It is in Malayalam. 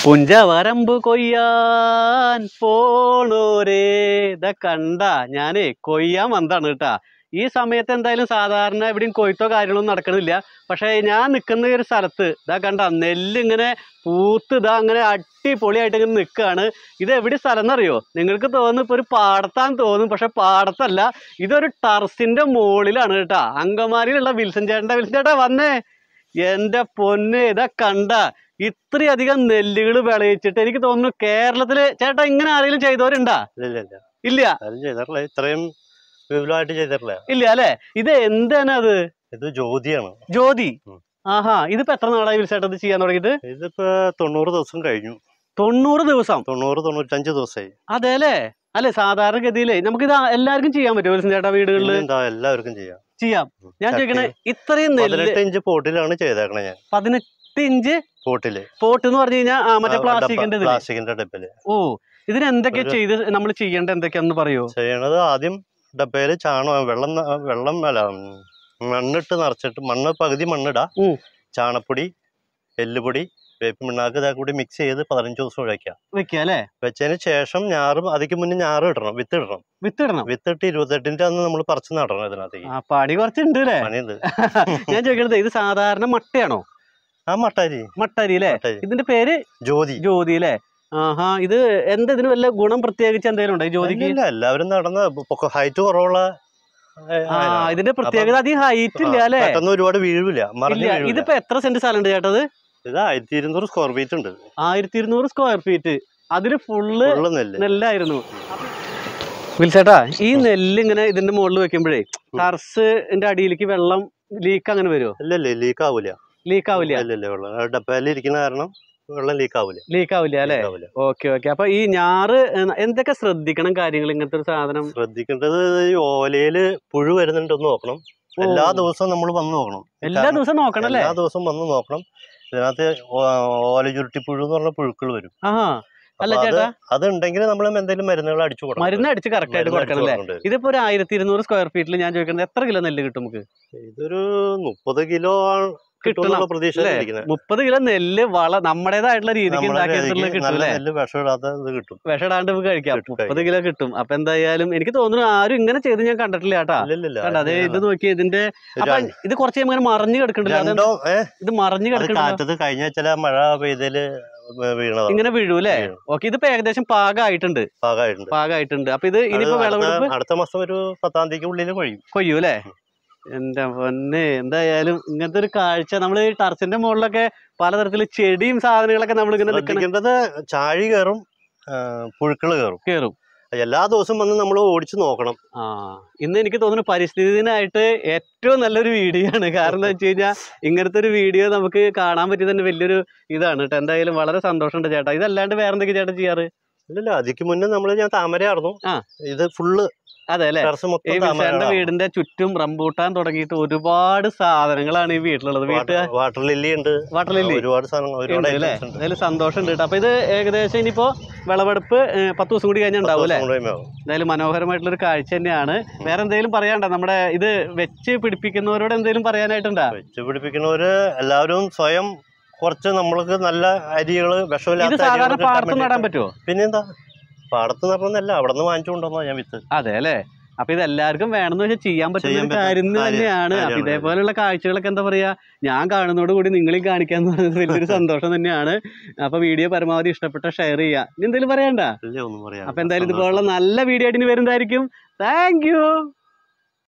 പുഞ്ചവരമ്പ് കൊയ്യാൻ പോണോരേ ഇതാ കണ്ട ഞാനേ കൊയ്യാൻ വന്നതാണ് കേട്ടാ ഈ സമയത്ത് എന്തായാലും സാധാരണ എവിടെയും കൊയ്ത്തോ കാര്യങ്ങളൊന്നും നടക്കണില്ല പക്ഷേ ഞാൻ നിൽക്കുന്ന ഒരു സ്ഥലത്ത് ഇതാ കണ്ട നെല്ല് ഇങ്ങനെ പൂത്ത് ഇതാ അങ്ങനെ അടിപൊളിയായിട്ട് ഇങ്ങനെ നിൽക്കുകയാണ് ഇത് എവിടെ സ്ഥലം എന്നറിയോ നിങ്ങൾക്ക് തോന്നുന്നു ഇപ്പോൾ ഒരു പാടത്താന്ന് തോന്നും പക്ഷെ പാടത്തല്ല ഇതൊരു ടർസിന്റെ മുകളിലാണ് കേട്ടാ അങ്കമാലിയിലുള്ള വിൽസൺ ചേട്ടൻ്റെ വിൽസൺ ചേട്ടാ വന്നേ എൻ്റെ പൊന്ന് ഇതാ കണ്ട ഇത്രയധികം നെല്ലുകൾ വിളയിച്ചിട്ട് എനിക്ക് തോന്നുന്നു കേരളത്തില് ചേട്ടാ ഇങ്ങനെ ആരെങ്കിലും ചെയ്തവരുണ്ടാ ഇല്ല ഇല്ല ഇല്ല ആരും ചെയ്തിട്ടില്ല ഇത്രയും വിപുലമായിട്ട് ചെയ്തിട്ടില്ല ഇല്ല അല്ലെ ഇത് എന്താണ് അത് ഇത് ജ്യോതിയാണ് ജ്യോതി ഉം. ആഹാ ഇതിപ്പോ എത്ര നാളായി വിളിച്ചേട്ടത് ചെയ്യാൻ തുടങ്ങിയിട്ട് ഇതിപ്പോ തൊണ്ണൂറ് ദിവസം കഴിഞ്ഞു തൊണ്ണൂറ് ദിവസം തൊണ്ണൂറ് തൊണ്ണൂറ്റഞ്ച് ദിവസമായി അതെ അല്ലേ അല്ലെ സാധാരണഗതിയിലേ നമുക്കിത് എല്ലാവർക്കും ചെയ്യാൻ പറ്റുമോ വിൽസൺ ചേട്ടാ വീടുകളിൽ എന്താ എല്ലാവർക്കും ചെയ്യാം ചെയ്യാം ഉം. ഞാൻ ചട്ടി ചോദിക്കണേ ഇത്രയും നെല്ല് പതിനെട്ട് ഇഞ്ച് പോട്ടിലാണ് ചെയ്തേക്കണേ ഞാൻ പതിനെട്ട് ഇഞ്ച് പോട്ടില് പോട്ട് എന്ന് പറഞ്ഞു കഴിഞ്ഞാൽ ആ മറ്റേ പ്ലാസ്റ്റിക്കിന്റെ ഇതില് പ്ലാസ്റ്റിക്കിന്റെ ഡബയില് ഓ ഇതിന് എന്തൊക്കെ ഒരു- ചെയ്ത് നമ്മൾ ചെയ്യേണ്ട എന്തൊക്കെയാന്ന് പറയോ ചെയ്യണത് ആദ്യം ഡബയില് ചാണകം വെള്ളം ന- വെള്ളം അല്ല ഉം, മണ്ണിട്ട് നിറച്ചിട്ട് മണ്ണ് പകുതി മണ്ണിടാ ഉം. ചാണപ്പൊടി എല്ലുപൊടി വേപ്പ് മിണ്ണാക്ക് ഇതൊക്കെ കൂടി മിക്സ് ചെയ്ത് പതിനഞ്ച് ദിവസം ഒഴിക്കാം വെക്കുക അല്ലേ വെച്ചതിന് ശേഷം ഞാറും അതിക്ക് മുന്നേ ഞാറ് ഇടണം വിത്ത് ഇടണം വിത്തിടണം വിത്തിട്ട് ഇരുപത്തെട്ടിന്റെ അന്ന് നമ്മൾ പറിച്ച് നടണം ഇതിനകത്തേക്ക് ആ പണി കുറച്ചുണ്ട് അല്ലേ പണിയുണ്ട് ഞാൻ ചോദിക്കണത് ഇത് സാധാരണ മട്ടയാണോ ആ മട്ടാരി മട്ടരി അല്ലേ മട്ടാരി ഇതിന്റെ പേര് ജ്യോതി ജ്യോതി അല്ലേ ആഹാ ഇത് എന്താ ഇതിന് വല്ല ഗുണം പ്രത്യേകിച്ച് എന്തെങ്കിലും ഉണ്ടോ ഈ ജ്യോതിക്ക് ഇല്ല എല്ലാവരും നടന്ന ഹൈറ്റ് കുറവുള്ള ഏ, ആ ആയതാണ്. ഇതിന്റെ പ്രത്യേകത അധികം ഹൈറ്റ് ഇല്ല അല്ലേ പെട്ടെന്ന് ഒരുപാട് വീഴില്ല മറിഞ്ഞ് ഇല്ല വീഴില്ല ഇതിപ്പോ എത്ര സെന്റ് സ്ഥലം ഉണ്ട് ചേട്ടത് ഇത് ആയിരത്തി ഇരുന്നൂറ് സ്ക്വയർ ഫീറ്റ് ഉണ്ട് ആയിരത്തി ഇരുന്നൂറ് സ്ക്വയർ ഫീറ്റ് അതില് ഫുള്ള് ഉള്ള നെല്ല് നെല്ലായിരുന്നു വിൽസേട്ടാ ഈ നെല്ല് ഇങ്ങനെ ഇതിന്റെ മുകളിൽ വെക്കുമ്പോഴേ ടർസിന്റെ അടിയിലേക്ക് വെള്ളം ലീക്ക് അങ്ങനെ വരുമോ ഇല്ല ഇല്ല ലീക്ക് ആവൂല ലീക്ക് ആവില്ല ഇല്ല ഇല്ല വെള്ളം ഡപ്പയിൽ ഇരിക്കുന്ന കാരണം വെള്ളം ലീക്ക് ആവൂല ലീക്ക് ആവില്ല അല്ലേ leak ആവൂല ഓക്കെ ഓക്കെ അപ്പൊ ഈ ഞാറ് ഏഹ്, എന്തൊക്കെ ശ്രദ്ധിക്കണം കാര്യങ്ങൾ ഇങ്ങനത്തെ ഒരു സാധനം ശ്രദ്ധിക്കേണ്ടത് ഈ ഓലയില് പുഴു വരുന്നുണ്ടെന്ന് നോക്കണം ഓ. എല്ലാ ദിവസവും നമ്മൾ വന്ന് നോക്കണം എല്ലാ കാരണം ദിവസവും നോക്കണം അല്ലേ എല്ലാ ദിവസവും വന്ന് നോക്കണം ഇതിനകത്ത് ഓ- ഓല ചുരുട്ടി പുഴു എന്ന് പറഞ്ഞ പുഴുക്കൾ വരും ആ അല്ല അപ്പൊ അത് ചേട്ടാ അതുണ്ടെങ്കിൽ നമ്മൾ എന്തെങ്കിലും മരുന്നുകൾ അടിച്ചു കൊടുക്കണം മരുന്ന് അടിച്ച് കറക്റ്റ് ആയിട്ട് മരുന്ന് അടിച്ചു കൊടുക്കണം അല്ലേ കൊടുക്കേണ്ടി വരും. ഇതിപ്പോ ഒരു ആയിരത്തി ഇരുന്നൂറ് സ്ക്വയർ ഫീറ്റിൽ ഞാൻ ചോദിക്കുന്നത് എത്ര കിലോ നെല്ല് കിട്ടും നമുക്ക് ഇതൊരു മുപ്പത് കിലോ കിട്ടുമെന്നുള്ള കിട്ടണം, പ്രതീക്ഷ അല്ലേ? ഇരിക്കുന്നത് മുപ്പത് കിലോ നെല്ല് വള നമ്മുടേതായിട്ടുള്ള രീതിക്ക് ഉണ്ടാക്കിയിട്ടുള്ള കിട്ടും നല്ല അല്ലേ നെല്ല് വിഷം ഇടാത്ത ഇത് കിട്ടും വിഷടാണ്ട് നമുക്ക് കഴിക്കാം കിട്ടും, മുപ്പത് കിലോ കിട്ടും അപ്പൊ എന്തായാലും എനിക്ക് തോന്നുന്നു ആരും ഇങ്ങനെ ചെയ്ത് ഞാൻ കണ്ടിട്ടില്ല കേട്ടാ ഇല്ലില്ല കണ്ട അതെ ഇത് നോക്കി ഇതിന്റെ അപ്പൊ ഇത് കുറച്ച് കഴിയുമ്പോൾ ഇങ്ങനെ മറിഞ്ഞു കിടക്കണ്ടല്ലോ അത് രണ്ടോ ഏ ഇത് മറിഞ്ഞു അത് കിടക്കണ്ടല്ലോ കാറ്റത്ത് കഴിഞ്ഞ ചില മഴ പെയ്തല് വീണതാണ് ഇങ്ങനെ വീഴും അല്ലേ വീഴും. ഓക്കെ ഇതിപ്പോ ഏകദേശം പാകമായിട്ടുണ്ട് ഭാഗമായിട്ടുണ്ട് പാകമായിട്ടുണ്ട് അപ്പൊ ഇത് ഇനിയിപ്പോ അത് വിളവെടുപ്പ് അടുത്ത- അടുത്ത മാസം ഒരു പത്താം തീയതിക്ക് ഉള്ളിൽ കഴിയും കൊയ്യും അല്ലേ എന്റെ പൊന്നെ എന്തായാലും ഇങ്ങനത്തെ ഒരു കാഴ്ച നമ്മൾ ഈ ടർച്ചിന്റെ മുകളിലൊക്കെ പലതരത്തില് ചെടിയും സാധനങ്ങളൊക്കെ നമ്മൾ ഇങ്ങനെ നിൽക്കണം ശ്രദ്ധിക്കേണ്ടത് ചാഴി കയറും പുഴുക്കൾ കയറും കേറും എല്ലാ ദിവസവും വന്ന് നമ്മൾ ഓടിച്ചു നോക്കണം ആ ഇന്ന് എനിക്ക് തോന്നുന്നു പരിസ്ഥിതി ദിനമായിട്ട് ഏറ്റവും നല്ലൊരു വീഡിയോ ആണ് കാരണം എന്താ വെച്ച് കഴിഞ്ഞാൽ ഇങ്ങനത്തെ ഒരു വീഡിയോ നമുക്ക് കാണാൻ പറ്റിയത് തന്നെ വലിയൊരു ഇതാണ് കേട്ടോ എന്തായാലും വളരെ സന്തോഷമുണ്ട് ചേട്ടാ ഇതല്ലാണ്ട് വേറെ എന്തൊക്കെ ചേട്ടാ ചെയ്യാറ് ഇല്ലല്ല അതിക്ക് മുന്നേ നമ്മൾ ഞാൻ താമരയായിരുന്നു ആ. ഇത് ഫുള്ള് അതെ അല്ലേ ടെറസ് ഈ മൊത്തം വിൽസന്റെ താമര വീടിന്റെ ചുറ്റും റംബൂട്ടാൻ തുടങ്ങിയിട്ട് ഒരുപാട് സാധനങ്ങളാണ് ഈ വീട്ടിലുള്ളത് വീട്ടുകാർ വാട്ടർ ലില്ലി ഉണ്ട് വാട്ടർ ലില്ലി ഒരുപാട് സാധനങ്ങൾ ഒരുപാട് ഉണ്ട് അല്ലേ items ഉണ്ട് എന്തായാലും സന്തോഷമുണ്ട് കേട്ടോ അപ്പൊ ഇത് ഏകദേശം ഇനിയിപ്പോ വിളവെടുപ്പ് ഏഹ്, പത്ത് ദിവസം കൂടി കഴിഞ്ഞാൽ ഉണ്ടാവും അല്ലേ ദിവസം കൂടെ ആവും. എന്തായാലും മനോഹരമായിട്ടുള്ള ഒരു കാഴ്ച തന്നെയാണ് വേറെ എന്തെങ്കിലും പറയാണ്ടോ നമ്മുടെ ഇത് വെച്ച് പിടിപ്പിക്കുന്നവരോട് എന്തെങ്കിലും പറയാനായിട്ടുണ്ടോ വെച്ച് പിടിപ്പിക്കുന്നവര് എല്ലാവരും സ്വയം കുറച്ച് നമ്മൾക്ക് നല്ല അരികള് ഇത് വിഷമില്ലാത്ത സാധാരണ അരികള് കിട്ടാൻ പാടത്ത് നടാൻ വേണ്ടിയിട്ട് പറ്റുമോ പിന്നെന്താ പാടത്ത് നടന്നല്ല അവിടെ നിന്ന് വാങ്ങിച്ചു കൊണ്ടുവന്നോ ഞാൻ വിത്ത് അതെ അല്ലേ അപ്പൊ ഇത് എല്ലാവർക്കും വേണമെന്ന് വെച്ചാൽ ചെയ്യാൻ പറ്റുന്ന ചെയ്യാൻ ഒരു പറ്റുന്ന കാര്യം കാര്യം- തന്നെയാണ് അപ്പൊ കാര്യമാണ്. ഇതേപോലെയുള്ള കാഴ്ചകളൊക്കെ എന്താ പറയാ ഞാൻ കാണുന്നതോട് കൂടി നിങ്ങളെയും കാണിക്കാന്ന് പറയുന്നത് വലിയൊരു സന്തോഷം തന്നെയാണ് അപ്പൊ വീഡിയോ പരമാവധി ഇഷ്ടപ്പെട്ട ഷെയർ ചെയ്യുക ഇനി എന്തെങ്കിലും പറയണ്ട ഇല്ല ഒന്നും പറയാം അപ്പൊ എന്തായാലും ഇതുപോലുള്ള നല്ല വീഡിയോ ആയിട്ട് ഇനി വരുന്നതായിരിക്കും താങ്ക് യു